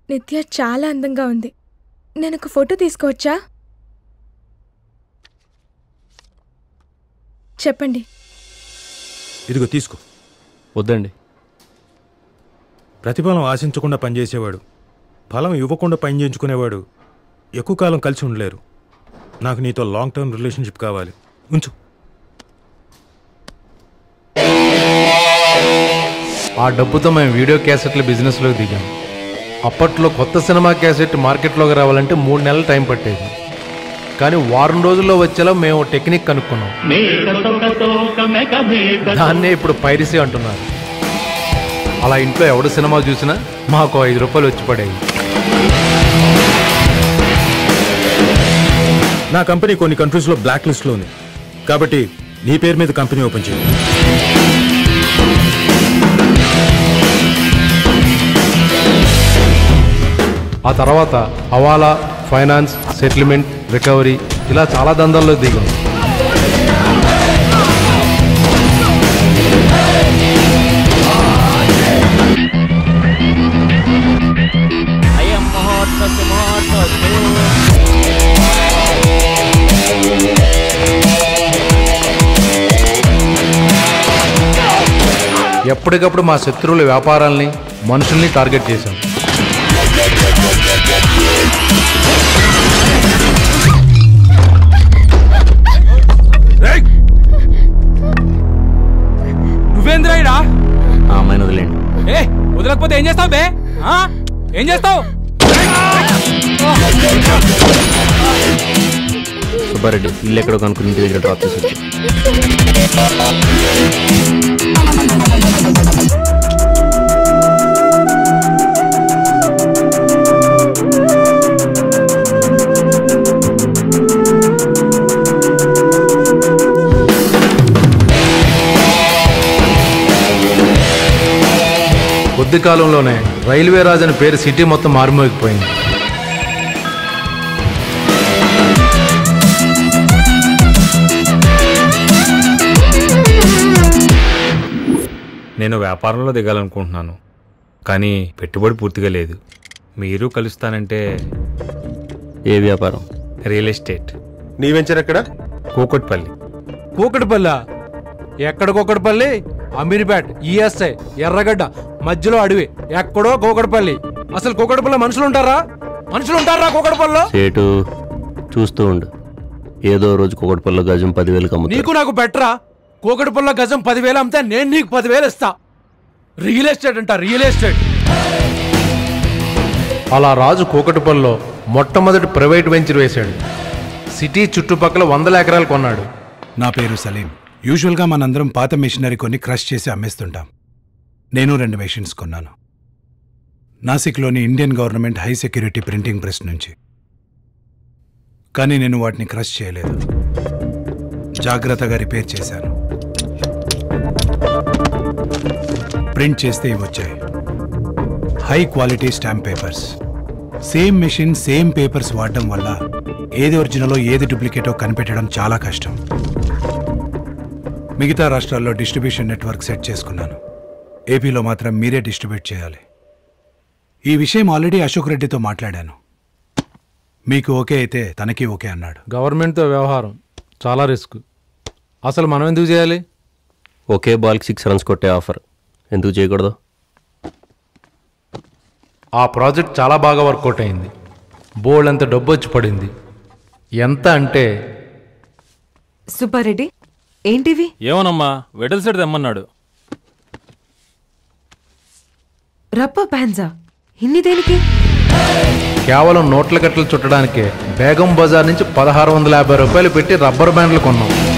నిత్య చాలా అందంగా ఉంది నేను ఒక ఫోటో తీసుకోవచ్చా చెప్పండి ఇదిగో తీసుకో వద్దండి ప్రతిఫలం ఆశించకుండా పనిచేసేవాడు ఫలం ఇవ్వకుండా పని చేయించుకునేవాడు ఎక్కువ కాలం కలిసి ఉండలేరు నాకు నీతో లాంగ్ టర్మ్ రిలేషన్షిప్ కావాలి ఉంచు ఆ డబ్బుతో మేము వీడియో క్యాసెట్ల బిజినెస్లోకి దిగాం అప్పట్లో కొత్త సినిమా క్యాసెట్ మార్కెట్లోకి రావాలంటే మూడు నెలలు టైం పట్టేది కానీ వారం రోజుల్లో వచ్చేలా మేము ఓ టెక్నిక్ కనుక్కున్నాం దాన్నే ఇప్పుడు పైరసీ అంటున్నారు అలా ఇంట్లో ఎవడు సినిమా చూసినా మాకు ఐదు రూపాయలు వచ్చి పడేవి నా కంపెనీ కొన్ని కంట్రీస్లో బ్లాక్ లిస్ట్లో ఉంది కాబట్టి నీ పేరు మీద కంపెనీ ఓపెన్ చేయి ఆ తర్వాత హవాలా ఫైనాన్స్ సెటిల్మెంట్ రికవరీ ఇలా చాలా దందాల్లో దిగాం అయం మహోత్సవ మహోత్సవ ఎప్పటికప్పుడు మా శత్రువుల వ్యాపారాల్ని మనుషుల్ని టార్గెట్ చేశాం నువ్వేంద్రా ఈడ? ఆ అమ్మాయిని వదిలేండి ఏ వదలకపోతే ఏం చేస్తావు బే ఆ? ఏం చేస్తావు సుబ్బారెడ్డి ఇల్లు ఎక్కడో కనుక్కుని ఇంటి దగ్గర డ్రాప్ చేసి వచ్చి కొద్ది కాలంలోనే రైల్వే రాజ్ అనే పేరు సిటీ మొత్తం మారుమోగిపోయింది నేను వ్యాపారంలో దిగాలనుకుంటున్నాను కానీ పెట్టుబడి పూర్తిగా లేదు మీరు కలుస్తానంటే ఏ వ్యాపారం రియల్ ఎస్టేట్ నీ వెంచర్ ఎక్కడ కూకట్పల్లి కూకటిపల్లి ఎక్కడికొకటిపల్లి అమీర్పేట్ ఈఎస్ఐ ఎర్రగడ్డ మధ్యలో అడవి ఎక్కడో కూకటిపల్లి అసలు కూకటిపల్లి మనుషులు ఉంటారా మనుషులు ఉంటారా కూకటిపల్లిలో సేటు చూస్తూ ఉండు ఏదో రోజు కుకటిపల్లి గజం పదివేలకు అమ్ముతారు నీకు నాకు పెట్టరా కూకటిపల్లి గజం పదివేలు అమ్మితే నేను నీకు పదివేలు ఇస్తా రియల్ ఎస్టేట్ అంట రియల్ ఎస్టేట్ అలా రాజు కూకటిపల్లిలో మొట్టమొదటి ప్రైవేట్ వెంచర్ వేశాడు సిటీ చుట్టుపక్కల వందల ఎకరాలు కొన్నాడు నా పేరు సలీం యూజువల్గా మనందరం పాత మిషనరీ కొన్ని క్రష్ చేసి అమ్మేస్తుంటాం నేను రెండు మెషిన్స్ కొన్నాను నాసిక్లోని Indian government high security printing press నుంచి కానీ నేను వాటిని క్రష్ చేయలేదు జాగ్రత్తగా రిపేర్ చేశాను ప్రింట్ చేస్తే ఇవి వచ్చాయి high quality stamp papers same machine same papers వాడడం వల్ల ఏది ఒరిజినలో ఏది డూప్లికేటో కనిపెట్టడం చాలా కష్టం మిగతా రాష్ట్రాల్లో డిస్ట్రిబ్యూషన్ నెట్వర్క్ సెట్ చేసుకున్నాను ఏపీలో మాత్రం మీరే డిస్ట్రిబ్యూట్ చేయాలి ఈ విషయం ఆల్రెడీ అశోక్ రెడ్డితో మాట్లాడాను మీకు ఓకే అయితే తనకి ఓకే అన్నాడు గవర్నమెంట్తో వ్యవహారం చాలా రిస్క్ అసలు మనం ఎందుకు చేయాలి ఒకే బాల్కి సిక్స్ రన్స్ కొట్టే ఆఫర్ ఎందుకు చేయకూడదు ఆ ప్రాజెక్ట్ చాలా బాగా వర్కౌట్ అయింది బోల్డ్ అంత డబ్బు వచ్చి పడింది ఎంత అంటే సుబ్బారెడ్డి ఏంటివి ఏమోనమ్మా వెడల్ సెట్ తెమ్మన్నాడు రబ్బర్ బ్యాండ్సా ఇన్ని దేనికి కేవలం నోట్ల కట్టలు చుట్టడానికే బేగం బజార్ నుంచి పదహారు వందల యాభై రూపాయలు పెట్టి రబ్బర్ బ్యాండ్లు కొన్నాం